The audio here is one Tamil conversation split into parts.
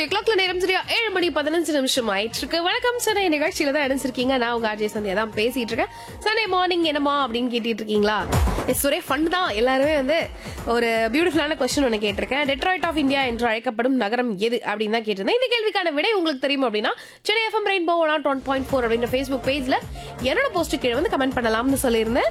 கிளாக்ல நேரம் சரியா ஏழு மணி பதினஞ்சு நிமிஷம் ஆயிட்டு இருக்கு வணக்கம் சனே நிகழ்ச்சியில தான் இணைஞ்சிருக்கீங்க நான் உங்க அஜய் சந்தியா தான் பேசிட்டு இருக்கேன் சனே மார்னிங் என்னமா அப்படின்னு கேட்டுட்டு இருக்கீங்களா எஸ் ஒரே ஃபன் தான் எல்லாருமே வந்து ஒரு பியூட்டிஃபுல்லான கொஸ்டின் ஒன்று கேட்டிருக்கேன் டெட்ராய்ட் ஆஃப் இந்தியா என்று அழைக்கப்படும் நகரம் எது அப்படின்னு தான் கேட்டிருந்தேன் இந்த கேள்விக்கான விடை உங்களுக்கு தெரியும் அப்படின்னா Chennai FM rainbow one one point four அப்படின்ற ஃபேஸ்புக் பேஜ்ல என்னோட போஸ்ட் கீழே வந்து கமெண்ட் பண்ணலாம்னு சொல்லியிருந்தேன்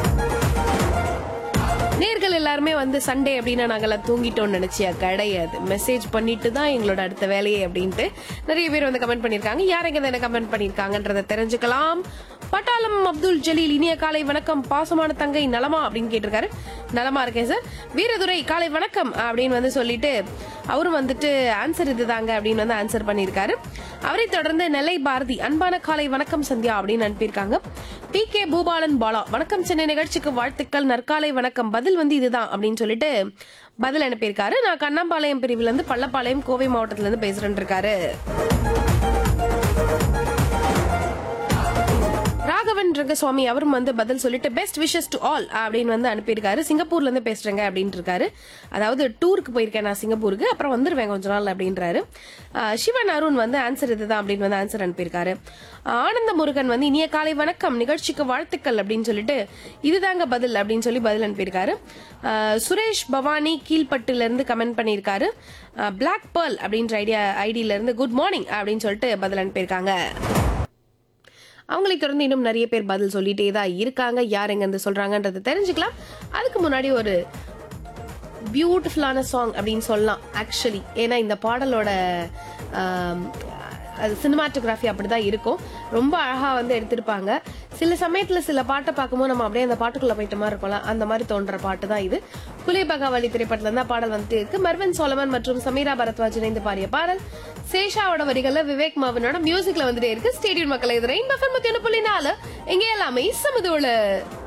நேர்கள் எல்லாருமே வந்து சண்டே அப்படின்னா நாங்கெல்லாம் தூங்கிட்டோம்னு நினைச்சியா கிடையாது மெசேஜ் பண்ணிட்டு தான் எங்களோட அடுத்த வேலையே அப்படின்ட்டு நிறைய பேர் வந்து கமெண்ட் பண்ணிருக்காங்க யார் எங்க என்ன கமெண்ட் பண்ணிருக்காங்கன்றத தெரிஞ்சுக்கலாம் பட்டாளம் அப்துல் ஜலீல் இனிய காலை வணக்கம் பாசமான தங்கை நலமா அப்படின்னு கேட்டிருக்காரு நலமா இருக்கேன் சார் வீரதுரை காலை வணக்கம் அப்படின்னு வந்து சொல்லிட்டு அவரும் வந்துட்டு ஆன்சர் இதுதாங்க அப்படின்னு வந்து ஆன்சர் பண்ணியிருக்காரு அவரை தொடர்ந்து நெல்லை பாரதி அன்பான காலை வணக்கம் சந்தியா அப்படின்னு அனுப்பியிருக்காங்க பி கே பூபாலன் பாலா வணக்கம் சென்னை நிகழ்ச்சிக்கு வாழ்த்துக்கள் நற்காலை வணக்கம் பதில் வந்து இதுதான் அப்படின்னு சொல்லிட்டு பதில் அனுப்பியிருக்காரு நான் கண்ணம்பாளையம் பிரிவுல இருந்து பள்ளப்பாளையம் கோவை மாவட்டத்துல இருந்து பேசுறேன் இருக்காரு ராகவன் ரங்கசுவாமி அவரும் வந்து பதில் சொல்லிட்டு பெஸ்ட் விஷஸ் டு ஆல் அப்படின்னு வந்து அனுப்பியிருக்காரு சிங்கப்பூர்ல இருந்து பேசுறேங்க அப்படின்ட்டு இருக்காரு அதாவது டூருக்கு போயிருக்கேன் நான் சிங்கப்பூருக்கு அப்புறம் வந்துருவேன் கொஞ்ச நாள் அப்படின்றாரு ஆஹ் சிவன் அருண் வந்து ஆன்சர் இதுதான் அப்படின்னு வந்து ஆன்சர் அனுப்பியிருக்காரு ஆனந்த முருகன் வந்து இனிய காலை வணக்கம் நிகழ்ச்சிக்கு வாழ்த்துக்கள் அப்படின்னு சொல்லிட்டு இதுதாங்க பதில் அப்படின்னு சொல்லி பதில் அனுப்பியிருக்காரு ஆஹ் சுரேஷ் பவானி கீழ்பட்டுல இருந்து கமெண்ட் பண்ணியிருக்காரு பிளாக் பேர்ல் அப்படின்ற ஐடியா ஐடியில இருந்து குட் மார்னிங் அப்படின்னு சொல்லிட்டு பதில் அனுப்பியிருக்காங்க அவங்களை தொடர்ந்து இன்னும் நிறைய பேர் பதில் சொல்லிட்டே தான் இருக்காங்க யார் எங்க இருந்து சொல்றாங்கன்றதை தெரிஞ்சுக்கலாம் அதுக்கு முன்னாடி ஒரு பியூட்டிஃபுல்லான சாங் அப்படின்னு சொல்லலாம் ஆக்சுவலி ஏன்னா இந்த பாடலோட ஆம், அது சினிமாட்டோகிராஃபி அப்படிதான் இருக்கும் ரொம்ப அழகா வந்து எடுத்திருப்பாங்க சில சமயத்துல சில பாட்டை பார்க்கும்போது நம்ம அப்படியே அந்த பாட்டுக்குள்ள போயிட்ட மாதிரி இருக்கலாம் அந்த மாதிரி தோன்ற பாட்டு தான் இது புலி பகாவலி திரைப்படத்துல இருந்தா பாடல் வந்துட்டு இருக்கு மர்வன் சோலமன் மற்றும் சமீரா பரத்வாஜ் இணைந்து பாடிய பாடல் சேஷாவோட வரிகள்ல விவேக் மாவனோட மியூசிக்ல வந்துட்டே இருக்கு ஸ்டேடியம் மக்களை இது ரெயின் பஃபன் முத்தி ஒன்று புள்ளி நாலு எங்க எல்லாமே சமதோல